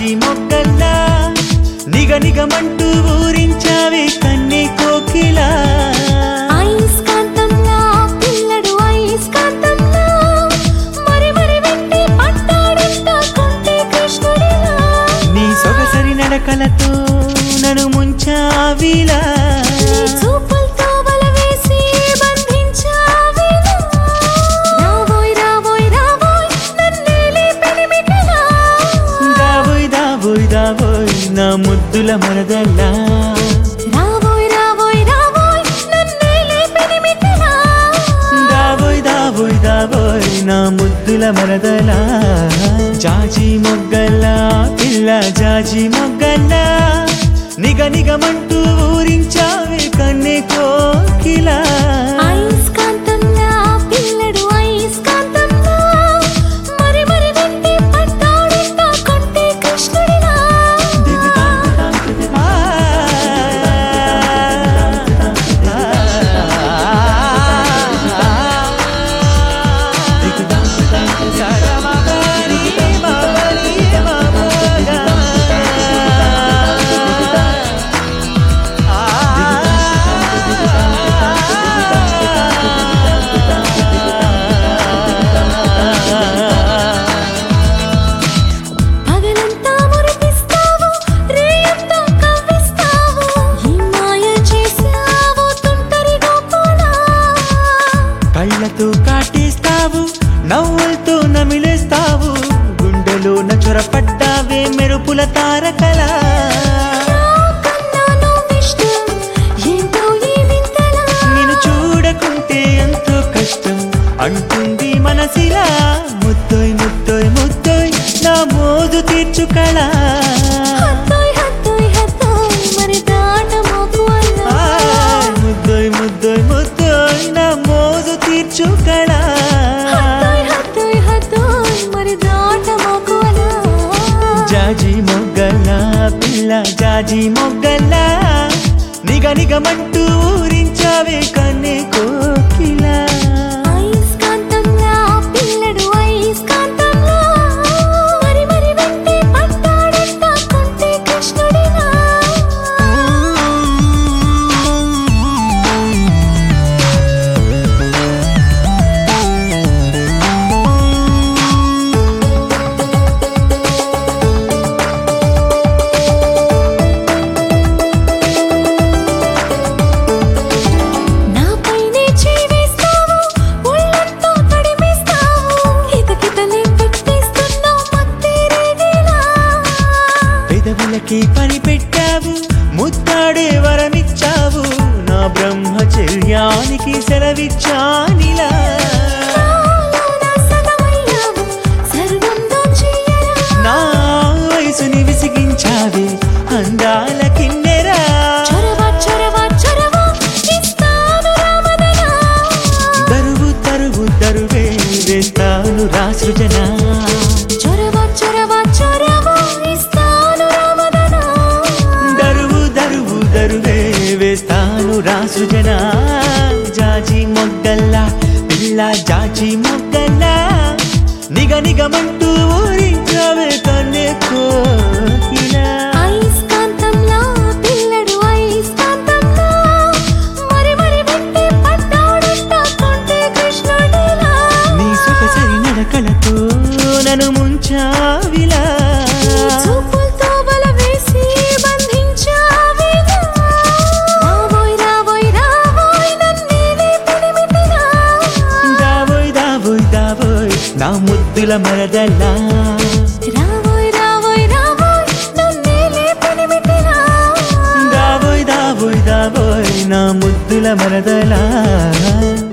జాజి మొగ్గల్లా నిగ నిగమంటూ ఊరించావే కన్నె కోకిలా ఐస్కాంతంలా పిల్లడు ఐస్కాంతంలా మరి మరి వెంటి పట్టాడంట కొంటే కృష్ణుడిలా నీ సొగసరి నడకలతో నన్ను ముంచావిలా నీ చూపులతో వల వేసి బంధించావిలా రావోయ్ రావోయ్ రావోయ్ నన్నేలే పెనిమిటిలా దావోయ్ దావోయ్ దావోయ్ నా ముద్దుల మరదల్లా రావోయ్ రావోయ్ రావోయ్ నన్నేలే పెనిమిటిలా దావోయ్ దావోయ్ దావోయ్ నా ముద్దుల మరదలా జాజి మొగ్గల్లా పిల్ల జాజి మొగ్గల్లా నిగ నిగమంటూ ఊరించావే కన్నె కోకిలా ఐస్కాంతంలా పిల్లడు ఐస్కాంతంలా మరి మరి వెంటి పట్టాడంట కొంటే కృష్ణుడిలా పగలంతా మురిపిస్తావు రేయంతా కవ్విస్తావు ఈ మాయ చేసావు తుంటరి గోపాలా కళ్ళతో కాటేస్తావు నవ్వులతో నమిలేస్తావు గుండెలోన చొరపడ్డావే మెరుపుల తారకలా కన్నా నువ్విష్టం ఏంటో ఈ వింతలా నేను చూడకుంటే ఎంతో కష్టం అంటుంది మనసిలా ముద్దోయ్ ముద్దోయ్ ముద్దోయ్ నా మోజు తీర్చుకళా హత్తోయ్ హత్తోయ్ హత్తోయ్ మరి దాట మోపు అన్నా ముద్దోయ్ ముద్దోయ్ ముద్దోయ్ నా మోజు తీర్చుకళా హత్తోయ్ హత్తోయ్ హత్తోయ్ మరి దాట మోపు అన్నా జాజి మొగ్గల్లా పిల్ల జాజి మొగ్గల్లా నిగ నిగమంటూ ఊరించావే కన్నె కోకిలా ఐస్కాంతంలా పిల్లడు ఐస్కాంతంలా మరి మరి వెంటే పట్టాడంట కొంటే కృష్ణుడిలా నాపైనే చేవేస్తావు ఒళ్ళంతా తడిమేస్తావు హితకితలే పెట్టేస్తున్నావు మత్తేరేగిలా పెదవులకి పని పెట్టావు ముద్దాడే వరమిచ్చావు నా బ్రహ్మచర్యానికి సెలవిచ్చానిలా నాలోన సగమయ్యావు సర్వం దోచేయరా నా వయసుని విసిగించావే అందాల కిన్నెరా చొరవ చొరవ చొరవ ఇస్తాను రామదనా దరువు తరువు దరువే వేస్తాను రాసృజన చొరవ చొరవ చొరవ ఇస్తాను రామదనా దరువు దరువు దరువే వేస్తాను రాసృజన జాజి మొగ్గల్లా పిల్ల జాజి మొగ్గల్లా నిగ నిగమంటూ ఊరించవే కన్నె కోకిలా ఐస్కాంతంలా పిల్లడు ఐస్కాంతంలా మరి మరి వెంటే పట్టాడంట కొంటే కృష్ణుడిలా నీ సొగసరి నడకలతో నన్ను ముంచావిలా చూపులతో వల వేసి బంధించావిలా రావోయ్ రావోయ్ రావోయ్ నన్నేలే పెనిమిటిలా దావోయ్ దావోయ్ దావోయ్ నా ముద్దుల మరదల్లా రావోయ్ రావోయ్ రావోయ్ నన్నేలే పెనిమిటిలా దావోయ్ దావోయ్ దావోయ్ నా ముద్దుల మరదలా